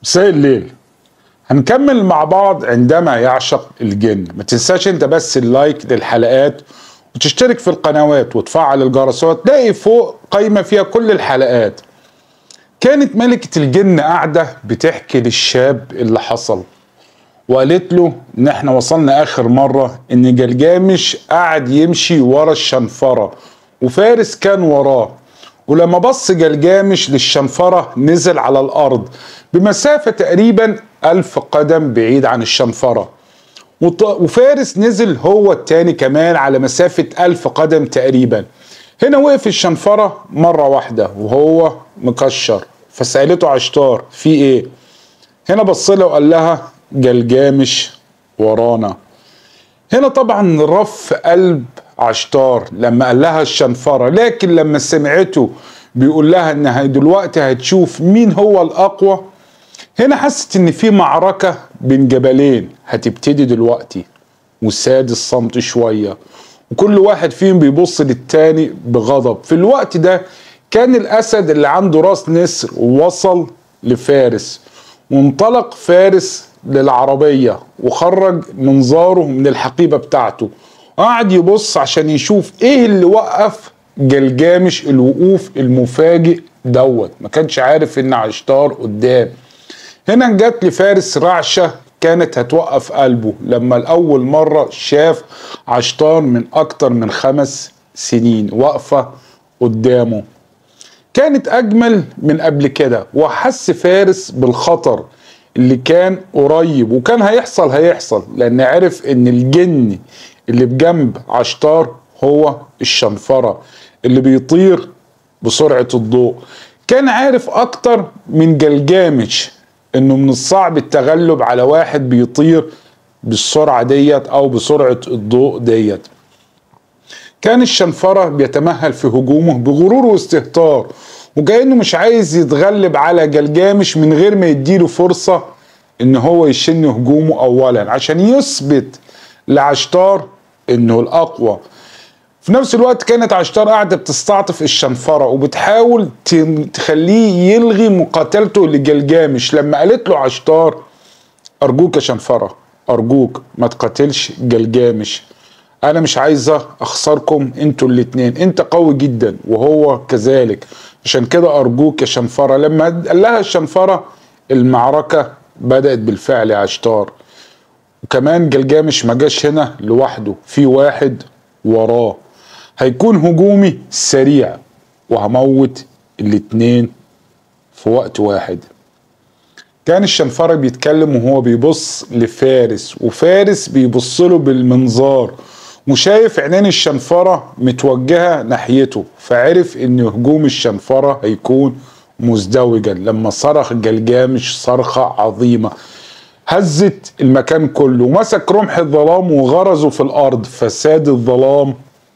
مساء الليل هنكمل مع بعض عندما يعشق الجن ما تنساش انت بس اللايك للحلقات وتشترك في القنوات وتفعل الجرسات تلاقي فوق قايمة فيها كل الحلقات كانت ملكة الجن قاعدة بتحكي للشاب اللي حصل وقالت له ان احنا وصلنا اخر مرة ان جلجامش قاعد يمشي ورا الشنفرة وفارس كان وراه ولما بص جلجامش للشنفرة نزل على الأرض بمسافة تقريبا ألف قدم بعيد عن الشنفرة وط- وفارس نزل هو التاني كمان على مسافة ألف قدم تقريبا هنا وقف الشنفرة مرة واحدة وهو مكشر فسألته عشتار في ايه هنا بص لها وقال لها جلجامش ورانا هنا طبعا رف قلب عشتار لما قال لها الشنفرة لكن لما سمعته بيقول لها انها دلوقتي هتشوف مين هو الاقوى هنا حست ان في معركة بين جبلين هتبتدي دلوقتي وساد الصمت شوية وكل واحد فيهم بيبص للتاني بغضب في الوقت ده كان الاسد اللي عنده راس نسر وصل لفارس وانطلق فارس للعربية وخرج منظاره من الحقيبة بتاعته وقعد يبص عشان يشوف ايه اللي وقف جلجامش الوقوف المفاجئ دوت ما كانش عارف ان عشتار قدام هنا جت لفارس رعشة كانت هتوقف قلبه لما لأول مرة شاف عشتار من أكتر من خمس سنين واقفة قدامه كانت أجمل من قبل كده وحس فارس بالخطر اللي كان قريب وكان هيحصل هيحصل لأن عرف إن الجن اللي بجنب عشتار هو الشنفرة اللي بيطير بسرعة الضوء كان عارف أكتر من جلجامش إنه من الصعب التغلب على واحد بيطير بالسرعة ديت أو بسرعة الضوء ديت كان الشنفرة بيتمهل في هجومه بغرور واستهتار وكأنه مش عايز يتغلب على جلجامش من غير ما يديله فرصة ان هو يشن هجومه اولا عشان يثبت لعشتار انه الاقوى في نفس الوقت كانت عشتار قاعدة بتستعطف الشنفرة وبتحاول ت- تخليه يلغي مقاتلته لجلجامش لما قالت له عشتار أرجوك يا شنفرة أرجوك ما تقاتلش جلجامش أنا مش عايزة أخسركم أنتوا الاتنين أنت قوي جدا وهو كذلك عشان كده أرجوك يا شنفرة لما قال لها الشنفرة المعركة بدأت بالفعل يا عشتار وكمان جلجامش ما جاش هنا لوحده في واحد وراه هيكون هجومي سريع وهموت الاتنين في وقت واحد كان الشنفرة بيتكلم وهو بيبص لفارس وفارس بيبص له بالمنظار وشايف عينين الشنفرة متوجهة ناحيته فعرف ان هجوم الشنفرة هيكون مزدوجا لما صرخ جلجامش صرخة عظيمة هزت المكان كله ومسك رمح الظلام وغرزه في الارض فساد الظلام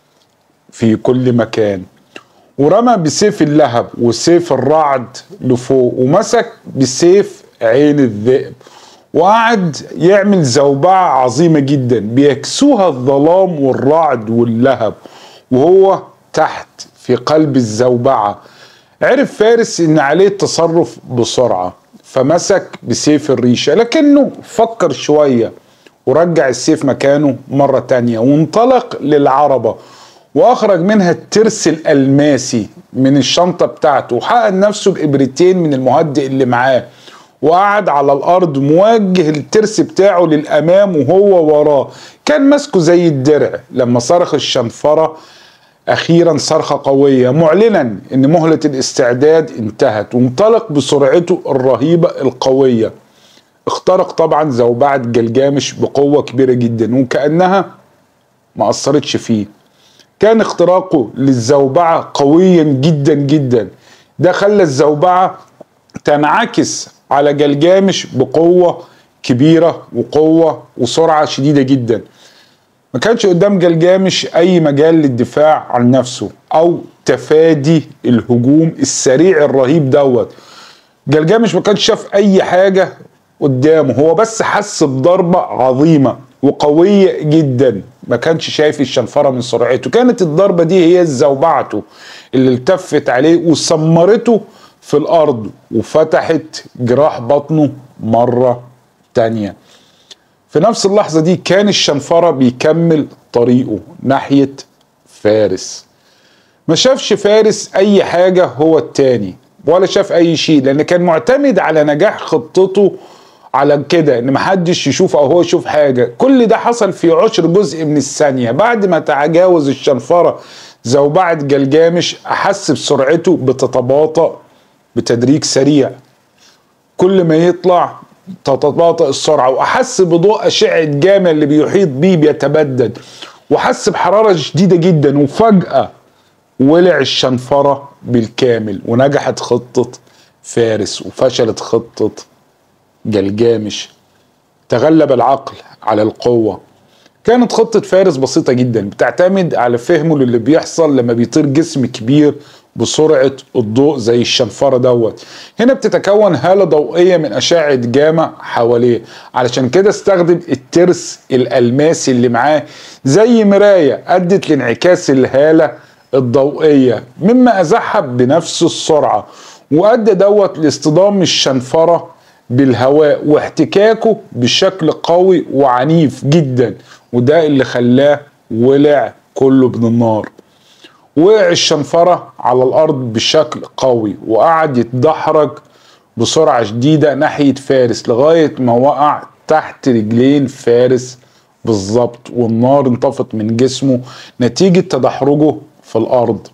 في كل مكان ورمى بسيف اللهب وسيف الرعد لفوق ومسك بسيف عين الذئب وقعد يعمل زوبعة عظيمة جدا بيكسوها الظلام والرعد واللهب وهو تحت في قلب الزوبعة عرف فارس ان عليه التصرف بسرعة فمسك بسيف الريشة لكنه فكر شوية ورجع السيف مكانه مرة تانية وانطلق للعربة واخرج منها الترس الالماسي من الشنطة بتاعته وحقن نفسه بابرتين من المهدئ اللي معاه وقعد على الارض موجه الترس بتاعه للامام وهو وراه كان ماسكه زي الدرع لما صرخ الشنفرة اخيرا صرخة قوية معلنا ان مهلة الاستعداد انتهت وانطلق بسرعته الرهيبة القوية اخترق طبعا زوبعة جلجامش بقوة كبيرة جدا وكأنها ما أثرتش فيه كان اختراقه للزوبعة قويا جدا جدا ده خلى الزوبعة تنعكس على جلجامش بقوة كبيرة وقوة وسرعة شديدة جدا ما كانش قدام جلجامش أي مجال للدفاع عن نفسه أو تفادي الهجوم السريع الرهيب دوت جلجامش ما كانش شاف أي حاجة قدامه هو بس حس بضربة عظيمة وقوية جدا ما كانش شايف الشنفرة من سرعته كانت الضربة دي هي زوبعته اللي التفت عليه وسمرته في الارض وفتحت جراح بطنه مرة تانية في نفس اللحظة دي كان الشنفرة بيكمل طريقه ناحية فارس ما شافش فارس اي حاجة هو التاني ولا شاف اي شيء لان كان معتمد على نجاح خطته على كده ان محدش يشوف او هو يشوف حاجة كل ده حصل في عشر جزء من الثانية بعد ما تجاوز الشنفرة زوبعة جلجامش احس بسرعته بتتباطأ بتدريج سريع كل ما يطلع تتباطأ السرعة وأحس بضوء أشعة جاما اللي بيحيط بيه بيتبدد وحس بحرارة شديدة جدا وفجأة ولع الشنفرة بالكامل ونجحت خطة فارس وفشلت خطة جلجامش تغلب العقل على القوة كانت خطة فارس بسيطة جدا بتعتمد على فهمه للي بيحصل لما بيطير جسم كبير بسرعة الضوء زي الشنفرة دوت هنا بتتكون هالة ضوئية من أشعة جاما حواليه علشان كده استخدم الترس الألماسي اللي معاه زي مراية أدت لانعكاس الهالة الضوئية مما أزحها بنفس السرعة وأدى دوت لاصطدام الشنفرة بالهواء واحتكاكه بشكل قوي وعنيف جدا وده اللي خلاه ولع كله من النار وقع الشنفرة على الأرض بشكل قوي وقعد يتدحرج بسرعة شديدة ناحية فارس لغاية ما وقع تحت رجلين فارس بالظبط والنار انطفت من جسمه نتيجة تدحرجه في الأرض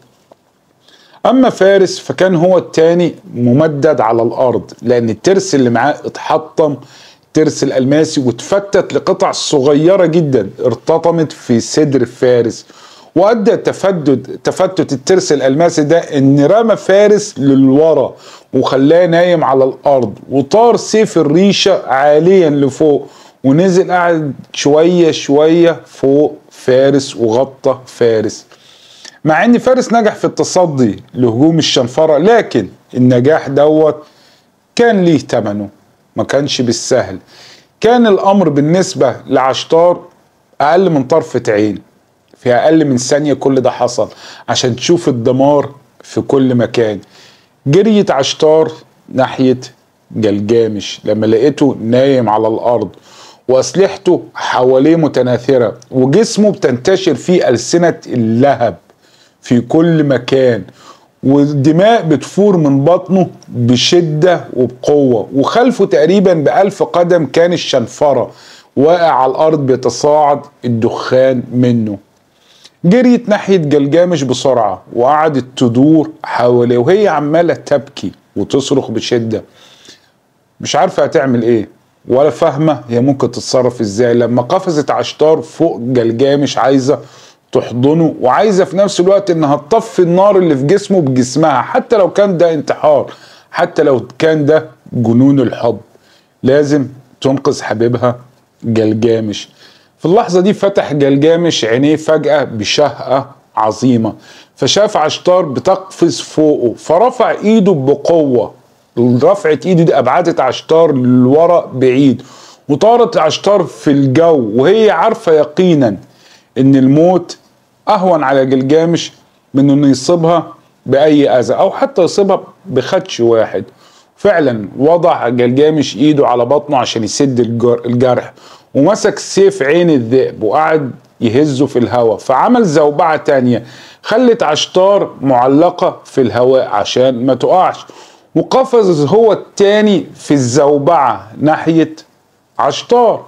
أما فارس فكان هو التاني ممدد على الأرض لأن الترس اللي معاه اتحطم الترس الألماسي واتفتت لقطع صغيرة جدا ارتطمت في صدر فارس وادى تفدد تفتت الترس الالماسي ده ان رمى فارس للورا وخلاه نايم على الارض وطار سيف الريشه عاليا لفوق ونزل قعد شويه شويه فوق فارس وغطى فارس مع ان فارس نجح في التصدي لهجوم الشنفره لكن النجاح دوت كان ليه ثمنه ما كانش بالسهل كان الامر بالنسبه لعشتار اقل من طرفه عين في اقل من ثانيه كل ده حصل عشان تشوف الدمار في كل مكان جريت عشتار ناحيه جلجامش لما لقيته نايم على الارض واسلحته حواليه متناثره وجسمه بتنتشر فيه السنه اللهب في كل مكان والدماء بتفور من بطنه بشدة وبقوة وخلفه تقريبا بألف قدم كان الشنفرة واقع على الأرض بيتصاعد الدخان منه جريت ناحية جلجامش بسرعة وقعدت تدور حواليه وهي عمالة تبكي وتصرخ بشدة مش عارفة هتعمل ايه ولا فاهمة هي ممكن تتصرف ازاي لما قفزت عشتار فوق جلجامش عايزة تحضنه وعايزة في نفس الوقت انها تطفي النار اللي في جسمه بجسمها حتى لو كان ده انتحار حتى لو كان ده جنون الحب لازم تنقذ حبيبها جلجامش في اللحظة دي فتح جلجامش عينيه فجأة بشهقة عظيمة فشاف عشتار بتقفز فوقه فرفع ايده بقوة رفعة ايده دي ابعدت عشتار لورا بعيد وطارت عشتار في الجو وهي عارفة يقينا ان الموت اهون على جلجامش من انه يصيبها باي اذى او حتى يصيبها بخدش واحد فعلا وضع جلجامش ايده على بطنه عشان يسد الجرح ومسك سيف عين الذئب وقعد يهزه في الهواء فعمل زوبعة تانية خلت عشتار معلقة في الهواء عشان ما تقعش وقفز هو التاني في الزوبعة ناحية عشتار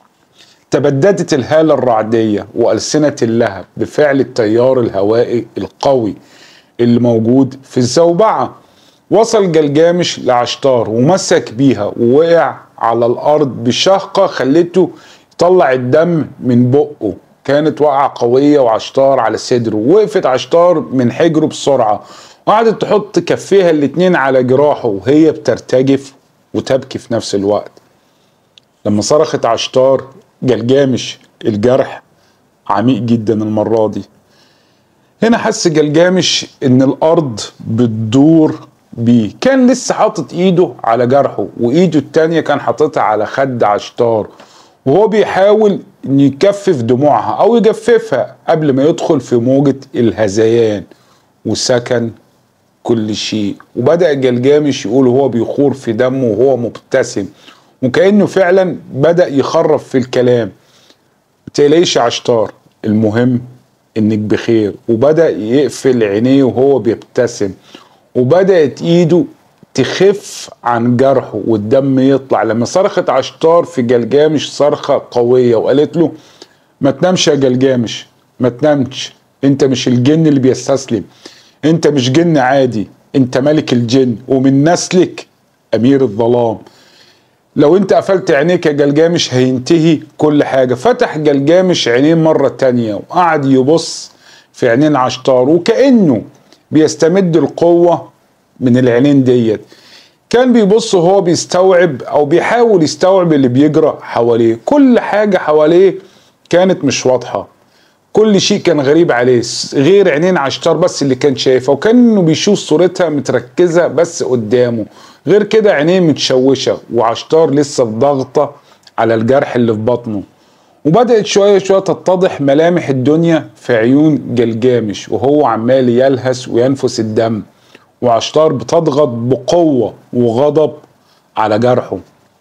تبددت الهالة الرعدية وألسنة اللهب بفعل التيار الهوائي القوي اللي موجود في الزوبعة وصل جلجامش لعشتار ومسك بيها ووقع على الأرض بشهقة خلته يطلع الدم من بقه كانت وقعة قوية وعشتار على صدره وقفت عشتار من حجره بسرعة وقعدت تحط كفيها الاتنين على جراحه وهي بترتجف وتبكي في نفس الوقت لما صرخت عشتار جلجامش الجرح عميق جدا المرة دي هنا حس جلجامش ان الارض بتدور بيه كان لسه حاطط ايده على جرحه وايده التانية كان حاططها على خد عشتار وهو بيحاول ان يكفف دموعها او يجففها قبل ما يدخل في موجة الهذيان وسكن كل شيء وبدأ جلجامش يقول هو بيخور في دمه وهو مبتسم وكأنه فعلا بدأ يخرف في الكلام تلاقيش عشتار المهم انك بخير وبدأ يقفل عينيه وهو بيبتسم وبدأت ايده تخف عن جرحه والدم يطلع لما صرخت عشتار في جلجامش صرخة قوية وقالت له ما تنامش يا جلجامش ما تنامش انت مش الجن اللي بيستسلم انت مش جن عادي انت ملك الجن ومن نسلك امير الظلام لو انت قفلت عينيك يا جلجامش هينتهي كل حاجة فتح جلجامش عينيه مرة تانية وقعد يبص في عينين عشتار وكأنه بيستمد القوة من العينين ديت كان بيبص وهو بيستوعب او بيحاول يستوعب اللي بيجرى حواليه كل حاجة حواليه كانت مش واضحة كل شيء كان غريب عليه غير عينين عشتار بس اللي كان شايفها وكانه بيشوف صورتها متركزة بس قدامه غير كده عينيه متشوشة وعشتار لسه في ضغطة على الجرح اللي في بطنه وبدأت شوية شوية تتضح ملامح الدنيا في عيون جلجامش وهو عمال يلهس وينفس الدم وعشتار بتضغط بقوة وغضب على جرحه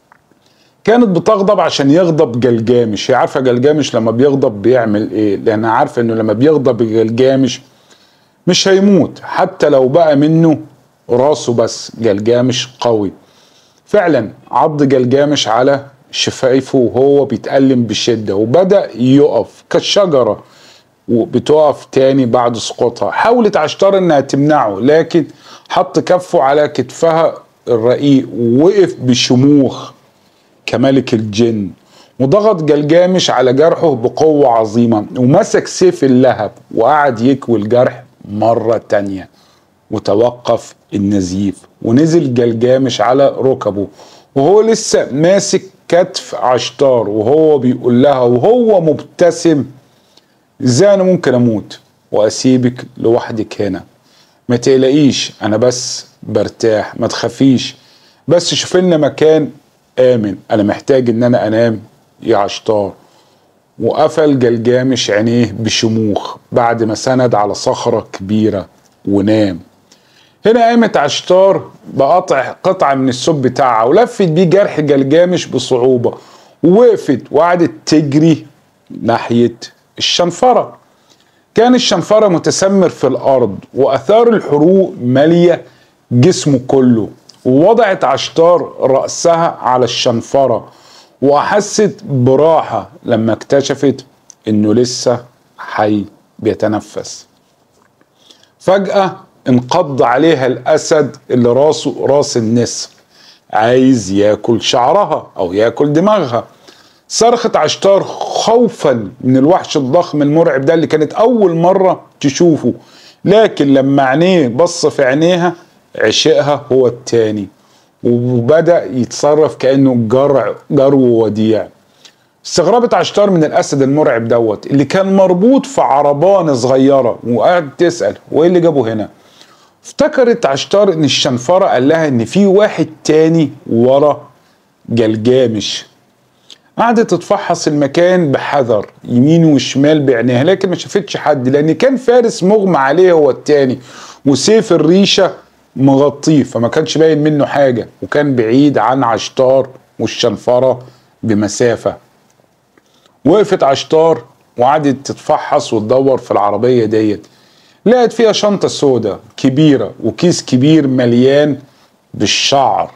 كانت بتغضب عشان يغضب جلجامش هي عارفة جلجامش لما بيغضب بيعمل ايه لانها عارفة انه لما بيغضب جلجامش مش هيموت حتى لو بقى منه راسه بس جلجامش قوي فعلا عض جلجامش على شفايفه وهو بيتألم بشدة وبدأ يقف كالشجرة وبتقف تاني بعد سقوطها حاولت عشتار انها تمنعه لكن حط كفه على كتفها الرقيق ووقف بشموخ كملك الجن وضغط جلجامش على جرحه بقوة عظيمة ومسك سيف اللهب وقعد يكوي الجرح مرة تانية وتوقف النزيف ونزل جلجامش على ركبه وهو لسه ماسك كتف عشتار وهو بيقول لها وهو مبتسم ازاي انا ممكن اموت واسيبك لوحدك هنا ما تقلقيش انا بس برتاح ما تخافيش بس شوف لنا مكان امن انا محتاج ان انا انام يا عشتار وقفل جلجامش عينيه بشموخ بعد ما سند على صخرة كبيرة ونام هنا قامت عشتار بقطع قطعة من السب بتاعها ولفت بيه جرح جلجامش بصعوبة ووقفت وقعدت تجري ناحية الشنفرة كان الشنفرة متسمر في الأرض وأثار الحروق مالية جسمه كله ووضعت عشتار رأسها على الشنفرة وأحست براحة لما اكتشفت إنه لسه حي بيتنفس فجأة انقض عليها الأسد اللي راسه راس النسر عايز ياكل شعرها أو ياكل دماغها صرخت عشتار خوفا من الوحش الضخم المرعب ده اللي كانت أول مرة تشوفه لكن لما عينيه بص في عينيها عشقها هو التاني وبدأ يتصرف كأنه جرع جرو وديع استغربت عشتار من الأسد المرعب دوت اللي كان مربوط في عربانة صغيرة وقعد تسأل وإيه اللي جابه هنا افتكرت عشتار ان الشنفرة قال لها ان في واحد تاني ورا جلجامش قعدت تتفحص المكان بحذر يمين وشمال بعينيها لكن ما شافتش حد لان كان فارس مغمى عليه هو التاني وسيف الريشه مغطيه فما كانش باين منه حاجه وكان بعيد عن عشتار والشنفره بمسافه وقفت عشتار وقعدت تتفحص وتدور في العربيه ديت لقت فيها شنطه سودة كبيره وكيس كبير مليان بالشعر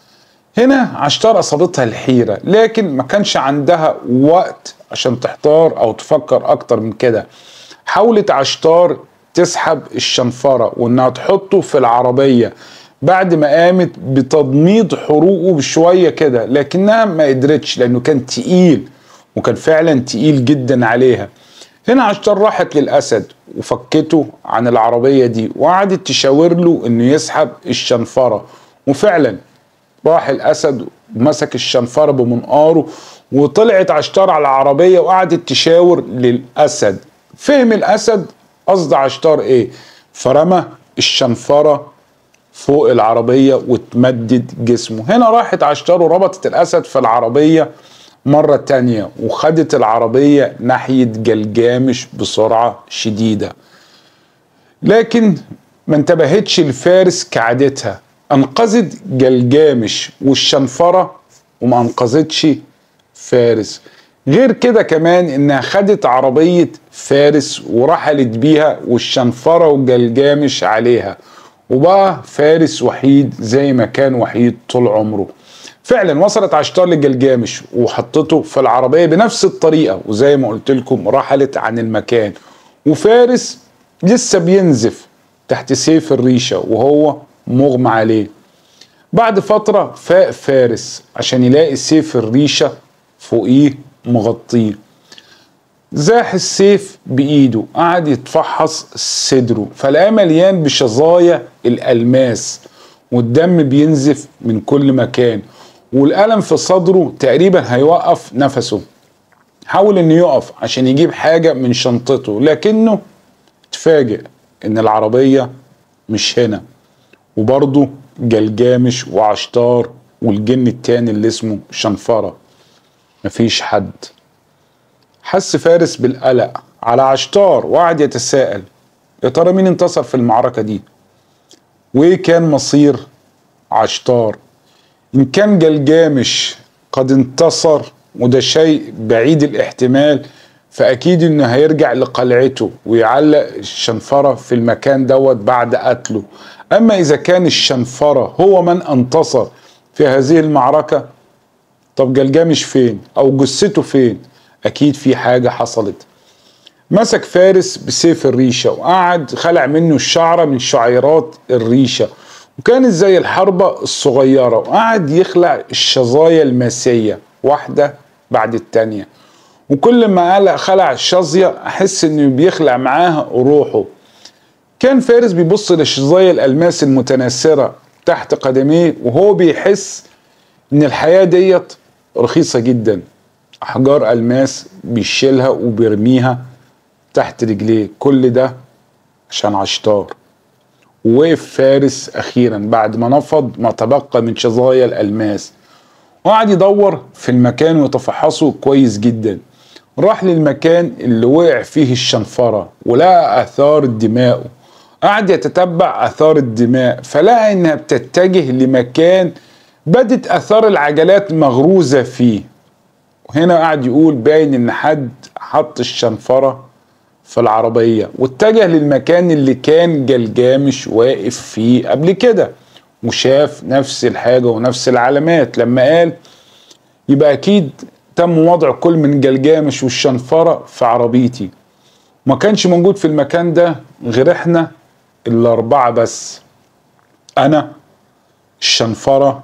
هنا عشتار اصابتها الحيره لكن ما كانش عندها وقت عشان تحتار او تفكر اكتر من كده حاولت عشتار تسحب الشنفره وانها تحطه في العربيه بعد ما قامت بتضميد حروقه بشويه كده لكنها ما قدرتش لانه كان تقيل وكان فعلا تقيل جدا عليها هنا عشتار راحت للاسد وفكته عن العربيه دي وقعدت تشاور له انه يسحب الشنفره وفعلا راح الاسد ومسك الشنفره بمنقاره وطلعت عشتار على العربيه وقعدت تشاور للاسد فهم الاسد قصد عشتار ايه فرمى الشنفره فوق العربيه وتمدد جسمه هنا راحت عشتار وربطت الاسد في العربيه مرة تانية وخدت العربية ناحية جلجامش بسرعة شديدة لكن ما انتبهتش لفارس كعادتها انقذت جلجامش والشنفرة وما انقذتش فارس غير كده كمان انها خدت عربية فارس ورحلت بيها والشنفرة وجلجامش عليها وبقى فارس وحيد زي ما كان وحيد طول عمره فعلا وصلت عشتار لجلجامش وحطته في العربية بنفس الطريقة وزي ما قلت لكم رحلت عن المكان وفارس لسه بينزف تحت سيف الريشة وهو مغمى عليه بعد فترة فاق فارس عشان يلاقي سيف الريشة فوقيه مغطيه زاح السيف بإيده قعد يتفحص صدره فلقاه مليان بشظايا الألماس والدم بينزف من كل مكان والألم في صدره تقريبا هيوقف نفسه حاول انه يقف عشان يجيب حاجة من شنطته لكنه اتفاجئ ان العربية مش هنا وبرضه جلجامش وعشتار والجن التاني اللي اسمه شنفرة مفيش حد حس فارس بالقلق على عشتار وقعد يتساءل يا ترى مين انتصر في المعركة دي وايه كان مصير عشتار ان كان جلجامش قد انتصر وده شيء بعيد الاحتمال فاكيد انه هيرجع لقلعته ويعلق الشنفرة في المكان دوت بعد قتله اما اذا كان الشنفرة هو من انتصر في هذه المعركة طب جلجامش فين او جثته فين اكيد في حاجة حصلت مسك فارس بسيف الريشة وقعد خلع منه الشعرة من شعيرات الريشة وكانت زي الحربة الصغيرة وقعد يخلع الشظايا الماسية واحدة بعد التانية وكل ما قلع خلع الشظية أحس إنه بيخلع معاها روحه كان فارس بيبص للشظايا الألماس المتناثرة تحت قدميه وهو بيحس إن الحياة ديت رخيصة جدا أحجار ألماس بيشيلها وبيرميها تحت رجليه كل ده عشان عشتار ووقف فارس أخيرا بعد ما نفض ما تبقى من شظايا الألماس وقعد يدور في المكان ويتفحصه كويس جدا راح للمكان اللي وقع فيه الشنفرة ولقى آثار دماءه قعد يتتبع آثار الدماء فلقى إنها بتتجه لمكان بدت آثار العجلات مغروزة فيه وهنا قعد يقول باين إن حد حط الشنفرة في العربية واتجه للمكان اللي كان جلجامش واقف فيه قبل كده وشاف نفس الحاجة ونفس العلامات لما قال يبقى أكيد تم وضع كل من جلجامش والشنفرة في عربيتي ما كانش موجود في المكان ده غير احنا الأربعة بس أنا الشنفرة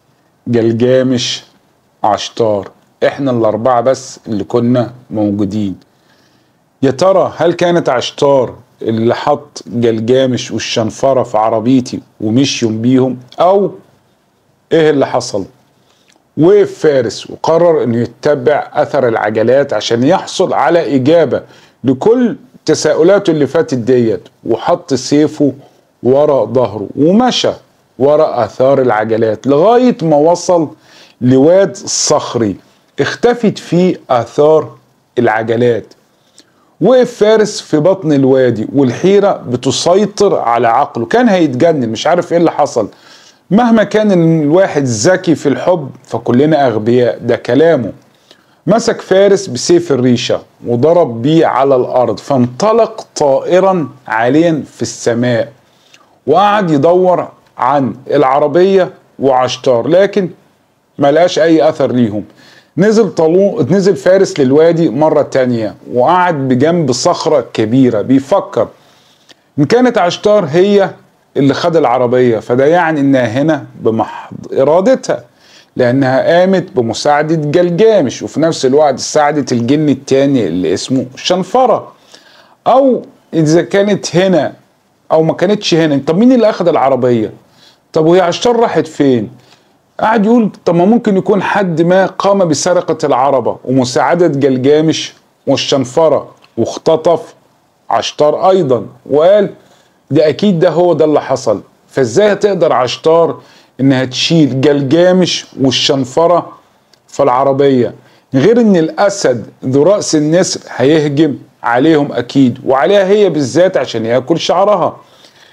جلجامش عشتار احنا الأربعة بس اللي كنا موجودين يا ترى هل كانت عشتار اللي حط جلجامش والشنفرة في عربيتي ومشيوا بيهم أو إيه اللي حصل؟ وقف فارس وقرر انه يتبع اثر العجلات عشان يحصل على اجابه لكل تساؤلاته اللي فاتت ديت وحط سيفه ورا ظهره ومشى ورا اثار العجلات لغايه ما وصل لواد صخري اختفت فيه اثار العجلات وقف فارس في بطن الوادي والحيره بتسيطر على عقله كان هيتجنن مش عارف ايه اللي حصل مهما كان الواحد ذكي في الحب فكلنا اغبياء ده كلامه مسك فارس بسيف الريشه وضرب بيه على الارض فانطلق طائرا عاليا في السماء وقعد يدور عن العربيه وعشتار لكن ما لقاش اي اثر ليهم نزل طالون نزل فارس للوادي مرة تانية وقعد بجنب صخرة كبيرة بيفكر إن كانت عشتار هي اللي خد العربية فده يعني إنها هنا بمحض إرادتها لأنها قامت بمساعدة جلجامش وفي نفس الوقت ساعدت الجن التاني اللي اسمه شنفرة أو إذا كانت هنا أو ما كانتش هنا طب مين اللي أخد العربية؟ طب وهي عشتار راحت فين؟ قعد يقول طب ما ممكن يكون حد ما قام بسرقة العربة ومساعدة جلجامش والشنفرة واختطف عشتار أيضا وقال ده أكيد ده هو ده اللي حصل فإزاي هتقدر عشتار إنها تشيل جلجامش والشنفرة في العربية غير إن الأسد ذو رأس النسر هيهجم عليهم أكيد وعليها هي بالذات عشان ياكل شعرها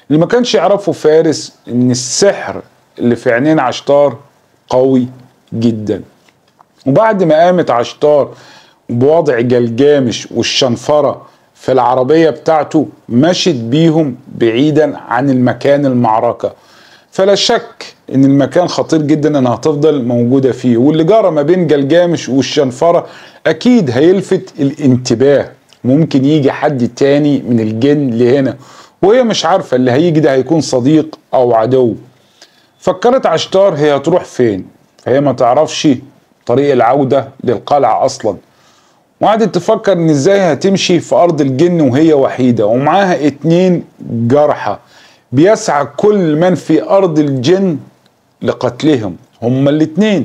اللي ما كانش يعرفه فارس ان السحر اللي في عينين عشتار قوي جدا وبعد ما قامت عشتار بوضع جلجامش والشنفرة في العربية بتاعته مشت بيهم بعيدا عن المكان المعركة فلا شك ان المكان خطير جدا انها هتفضل موجودة فيه واللي جرى ما بين جلجامش والشنفرة اكيد هيلفت الانتباه ممكن يجي حد تاني من الجن لهنا وهي مش عارفة اللي هيجي ده هيكون صديق او عدو فكرت عشتار هي هتروح فين فهي ما تعرفش طريق العودة للقلعة اصلا وقعدت تفكر ان ازاي هتمشي في ارض الجن وهي وحيدة ومعاها اتنين جرحى بيسعى كل من في ارض الجن لقتلهم هما الاتنين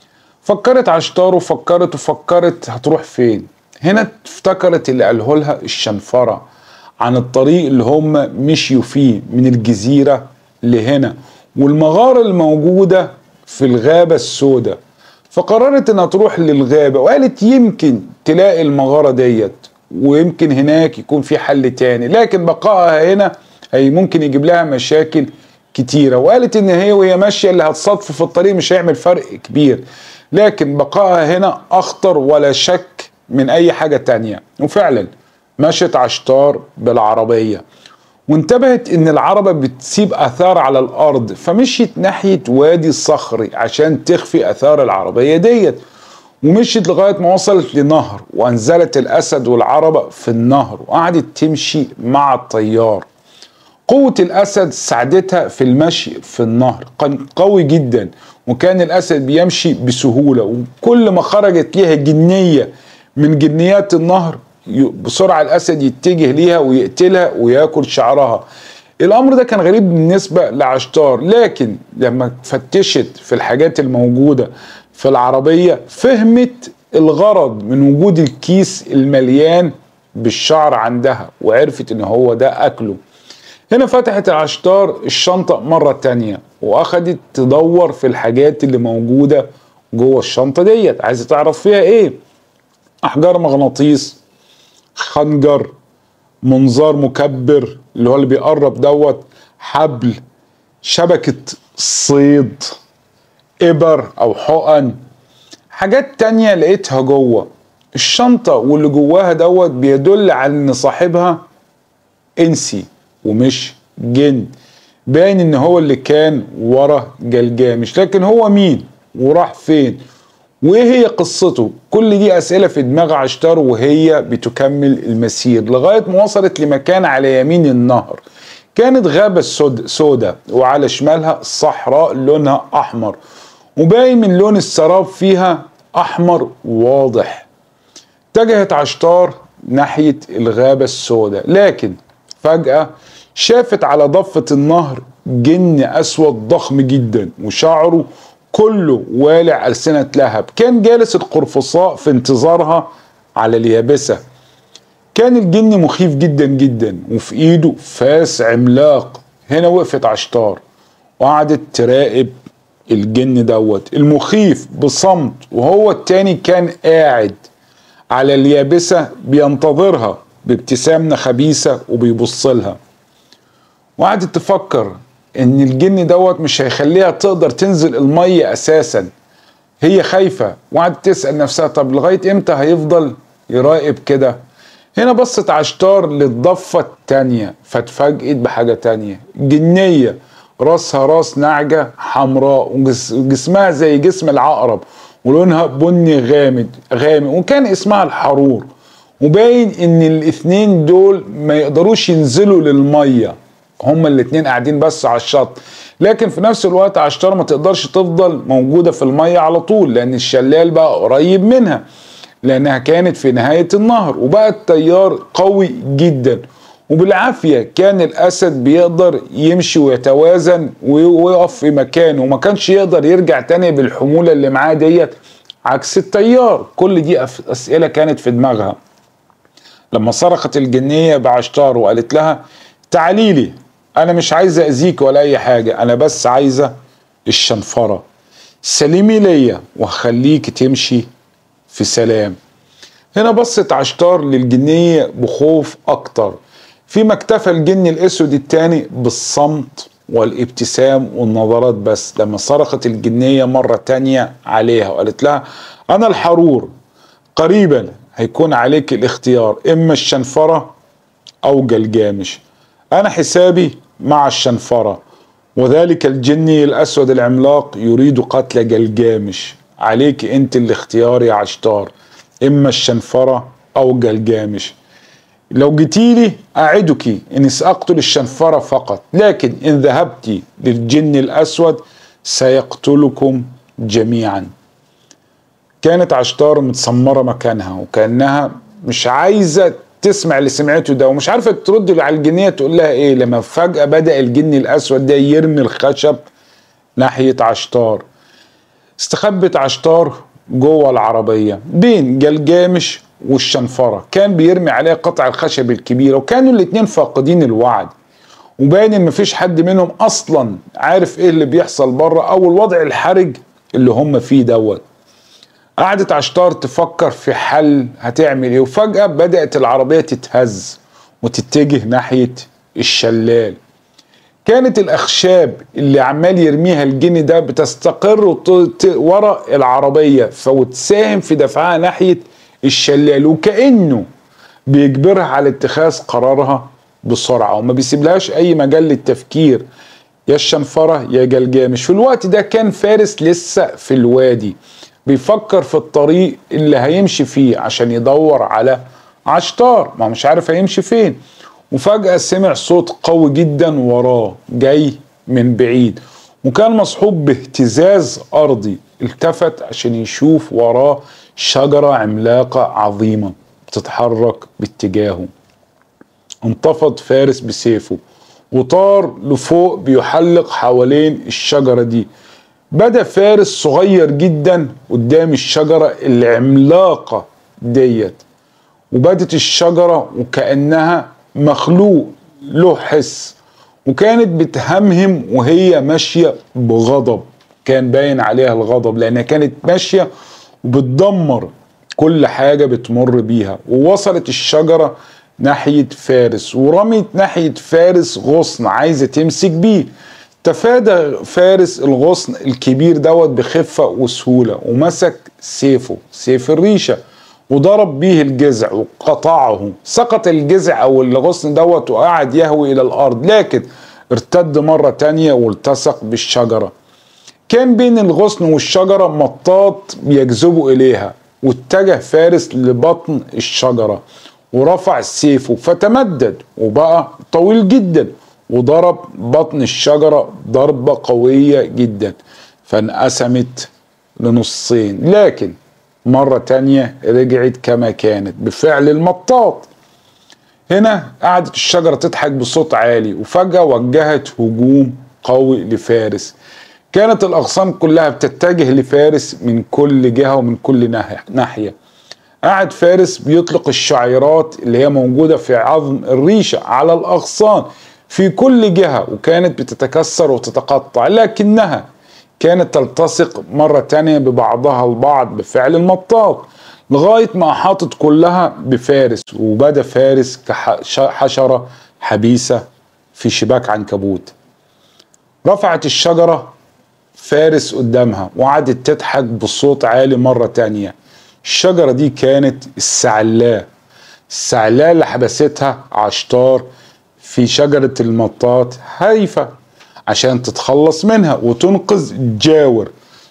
فكرت عشتار وفكرت وفكرت هتروح فين هنا افتكرت اللي قاله لها الشنفرة عن الطريق اللي هم مشيوا فيه من الجزيرة لهنا والمغارة الموجودة في الغابة السوداء فقررت انها تروح للغابة وقالت يمكن تلاقي المغارة ديت ويمكن هناك يكون في حل تاني لكن بقائها هنا هي ممكن يجيب لها مشاكل كتيرة وقالت ان هي وهي ماشية اللي هتصادفه في الطريق مش هيعمل فرق كبير لكن بقائها هنا اخطر ولا شك من اي حاجة تانية وفعلا مشت عشتار بالعربية وانتبهت ان العربة بتسيب اثار على الارض فمشيت ناحية وادي الصخري عشان تخفي اثار العربية ديت ومشيت لغاية ما وصلت لنهر وانزلت الاسد والعربة في النهر وقعدت تمشي مع الطيار قوة الأسد ساعدتها في المشي في النهر كان قوي جدا وكان الأسد بيمشي بسهولة وكل ما خرجت ليها جنية من جنيات النهر بسرعة الأسد يتجه ليها ويقتلها وياكل شعرها الأمر ده كان غريب بالنسبة لعشتار لكن لما فتشت في الحاجات الموجودة في العربية فهمت الغرض من وجود الكيس المليان بالشعر عندها وعرفت ان هو ده اكله هنا فتحت عشتار الشنطة مرة تانية واخدت تدور في الحاجات اللي موجودة جوه الشنطة ديت عايزة تعرف فيها ايه احجار مغناطيس خنجر منظار مكبر اللي هو اللي بيقرب دوت حبل شبكة صيد ابر او حقن حاجات تانية لقيتها جوه الشنطة واللي جواها دوت بيدل على ان صاحبها انسي ومش جن باين ان هو اللي كان ورا جلجامش لكن هو مين وراح فين وايه هي قصته كل دي اسئله في دماغ عشتار وهي بتكمل المسير لغايه ما وصلت لمكان على يمين النهر كانت غابه سود سودة وعلى شمالها صحراء لونها احمر وباين من لون السراب فيها احمر واضح اتجهت عشتار ناحيه الغابه السوداء لكن فجاه شافت على ضفه النهر جن اسود ضخم جدا وشعره كله والع ألسنة لهب كان جالس القرفصاء في انتظارها على اليابسة كان الجن مخيف جدا جدا وفي ايده فاس عملاق هنا وقفت عشتار وقعدت تراقب الجن دوت المخيف بصمت وهو التاني كان قاعد على اليابسة بينتظرها بابتسامة خبيثة وبيبص لها وقعدت تفكر ان الجن دوت مش هيخليها تقدر تنزل المية اساسا هي خايفة وقعدت تسأل نفسها طب لغاية امتى هيفضل يراقب كده هنا بصت عشتار للضفة التانية فاتفاجئت بحاجة تانية جنية راسها راس نعجة حمراء وجسمها زي جسم العقرب ولونها بني غامد غامق وكان اسمها الحرور وباين ان الاثنين دول ما يقدروش ينزلوا للميه هما الاتنين قاعدين بس على الشط لكن في نفس الوقت عشتار ما تقدرش تفضل موجودة في المية على طول لأن الشلال بقى قريب منها لأنها كانت في نهاية النهر وبقى التيار قوي جدا وبالعافية كان الأسد بيقدر يمشي ويتوازن ويقف في مكانه وما كانش يقدر يرجع تاني بالحمولة اللي معاه ديت عكس التيار كل دي أسئلة كانت في دماغها لما صرخت الجنية بعشتار وقالت لها تعالي لي انا مش عايزه اذيك ولا اي حاجه انا بس عايزه الشنفره سلمي ليا وهخليك تمشي في سلام هنا بصت عشتار للجنيه بخوف اكتر فيما اكتفى الجن الاسود التاني بالصمت والابتسام والنظرات بس لما صرخت الجنية مرة تانية عليها وقالت لها أنا الحرور قريبا هيكون عليك الاختيار إما الشنفرة أو جلجامش أنا حسابي مع الشنفرة وذلك الجني الأسود العملاق يريد قتل جلجامش عليك أنت الاختيار يا عشتار إما الشنفرة أو جلجامش لو جيتيلي أعدك إني سأقتل الشنفرة فقط لكن إن ذهبت للجن الأسود سيقتلكم جميعا كانت عشتار متسمرة مكانها وكأنها مش عايزة تسمع اللي سمعته ده ومش عارفة ترد على الجنية تقول لها ايه لما فجأة بدأ الجن الأسود ده يرمي الخشب ناحية عشتار استخبت عشتار جوه العربية بين جلجامش والشنفرة كان بيرمي عليها قطع الخشب الكبيرة وكانوا الاتنين فاقدين الوعي وباين ان مفيش حد منهم اصلا عارف ايه اللي بيحصل بره او الوضع الحرج اللي هم فيه دوت قعدت عشتار تفكر في حل هتعمل ايه وفجأة بدأت العربية تتهز وتتجه ناحية الشلال كانت الأخشاب اللي عمال يرميها الجني ده بتستقر ورا العربية فوتساهم في دفعها ناحية الشلال وكأنه بيجبرها على اتخاذ قرارها بسرعة وما بيسيبلهاش أي مجال للتفكير يا الشنفرة يا جلجامش في الوقت ده كان فارس لسه في الوادي بيفكر في الطريق اللي هيمشي فيه عشان يدور على عشتار ما مش عارف هيمشي فين وفجأة سمع صوت قوي جدا وراه جاي من بعيد وكان مصحوب باهتزاز أرضي التفت عشان يشوف وراه شجرة عملاقة عظيمة بتتحرك باتجاهه انتفض فارس بسيفه وطار لفوق بيحلق حوالين الشجرة دي بدا فارس صغير جدا قدام الشجرة العملاقة ديت وبدت الشجرة وكأنها مخلوق له حس وكانت بتهمهم وهي ماشية بغضب كان باين عليها الغضب لأنها كانت ماشية وبتدمر كل حاجة بتمر بيها ووصلت الشجرة ناحية فارس ورمت ناحية فارس غصن عايزة تمسك بيه تفادى فارس الغصن الكبير دوت بخفة وسهولة ومسك سيفه سيف الريشة وضرب بيه الجذع وقطعه سقط الجذع او الغصن دوت وقعد يهوي الى الارض لكن ارتد مرة تانية والتصق بالشجرة كان بين الغصن والشجرة مطاط بيجذبوا اليها واتجه فارس لبطن الشجرة ورفع سيفه فتمدد وبقى طويل جدا وضرب بطن الشجرة ضربة قوية جدا فانقسمت لنصين لكن مرة تانية رجعت كما كانت بفعل المطاط هنا قعدت الشجرة تضحك بصوت عالي وفجأة وجهت هجوم قوي لفارس كانت الأغصان كلها بتتجه لفارس من كل جهة ومن كل ناحية قعد فارس بيطلق الشعيرات اللي هي موجودة في عظم الريشة على الأغصان في كل جهة وكانت بتتكسر وتتقطع لكنها كانت تلتصق مرة تانية ببعضها البعض بفعل المطاط لغاية ما أحاطت كلها بفارس وبدا فارس كحشرة حبيسة في شباك عنكبوت رفعت الشجرة فارس قدامها وقعدت تضحك بصوت عالي مرة تانية الشجرة دي كانت السعلاء السعلاء اللي حبستها عشتار في شجرة المطاط هايفة عشان تتخلص منها وتنقذ جاور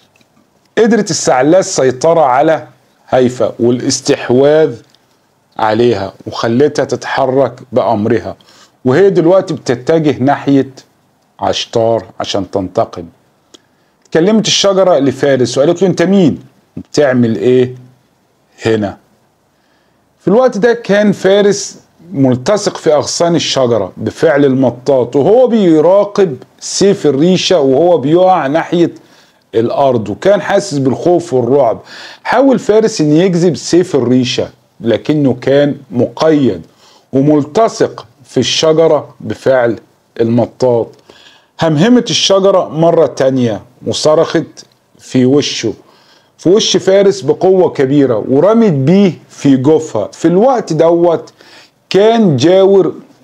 قدرت السعلاء السيطرة على هيفا والاستحواذ عليها وخلتها تتحرك بأمرها وهي دلوقتي بتتجه ناحية عشتار عشان تنتقم كلمت الشجرة لفارس وقالت له انت مين بتعمل ايه هنا في الوقت ده كان فارس ملتصق في أغصان الشجرة بفعل المطاط وهو بيراقب سيف الريشة وهو بيقع ناحية الأرض وكان حاسس بالخوف والرعب حاول فارس أن يجذب سيف الريشة لكنه كان مقيد وملتصق في الشجرة بفعل المطاط همهمت الشجرة مرة تانية وصرخت في وشه في وش فارس بقوة كبيرة ورمت بيه في جوفها في الوقت دوت كان جاور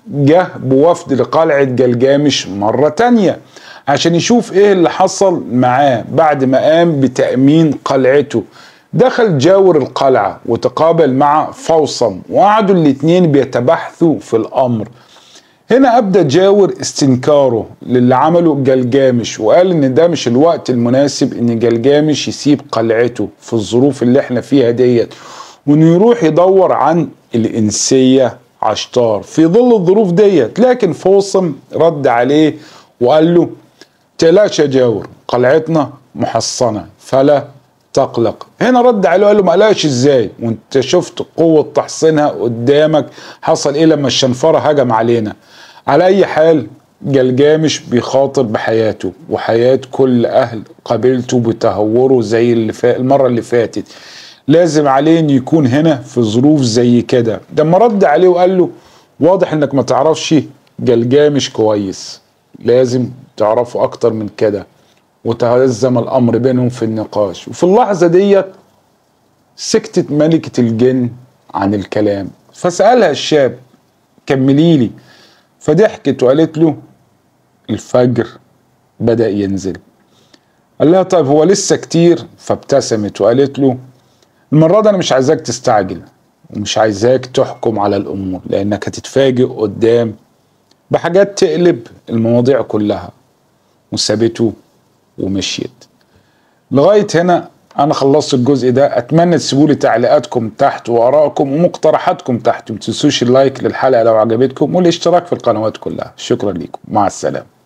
جه بوفد لقلعة جلجامش مرة تانية عشان يشوف ايه اللي حصل معاه بعد ما قام بتأمين قلعته دخل جاور القلعة وتقابل مع فوصم وقعدوا الاتنين بيتبحثوا في الأمر هنا أبدأ جاور استنكاره للي عمله جلجامش وقال إن ده مش الوقت المناسب إن جلجامش يسيب قلعته في الظروف اللي احنا فيها ديت وإنه يروح يدور عن الإنسية عشتار في ظل الظروف ديت لكن فوصم رد عليه وقال له تقلقش يا جاور قلعتنا محصنة فلا تقلق هنا رد عليه وقال له ما قلقش ازاي وانت شفت قوة تحصينها قدامك حصل ايه لما الشنفرة هجم علينا على اي حال جلجامش بيخاطر بحياته وحياة كل اهل قبيلته بتهوره زي اللي فا... المرة اللي فاتت لازم عليه ان يكون هنا في ظروف زي كده لما رد عليه وقال له واضح انك ما تعرفش جلجامش كويس لازم تعرفه اكتر من كده وتهزم الامر بينهم في النقاش وفي اللحظه ديت سكتت ملكه الجن عن الكلام فسالها الشاب كملي لي فضحكت وقالت له الفجر بدا ينزل قال لها طيب هو لسه كتير فابتسمت وقالت له المره دي انا مش عايزاك تستعجل ومش عايزاك تحكم على الامور لانك هتتفاجئ قدام بحاجات تقلب المواضيع كلها وسابته ومشيت لغايه هنا انا خلصت الجزء ده اتمنى تسيبوا لي تعليقاتكم تحت وارائكم ومقترحاتكم تحت ما تنسوش اللايك للحلقه لو عجبتكم والاشتراك في القنوات كلها شكرا لكم مع السلامه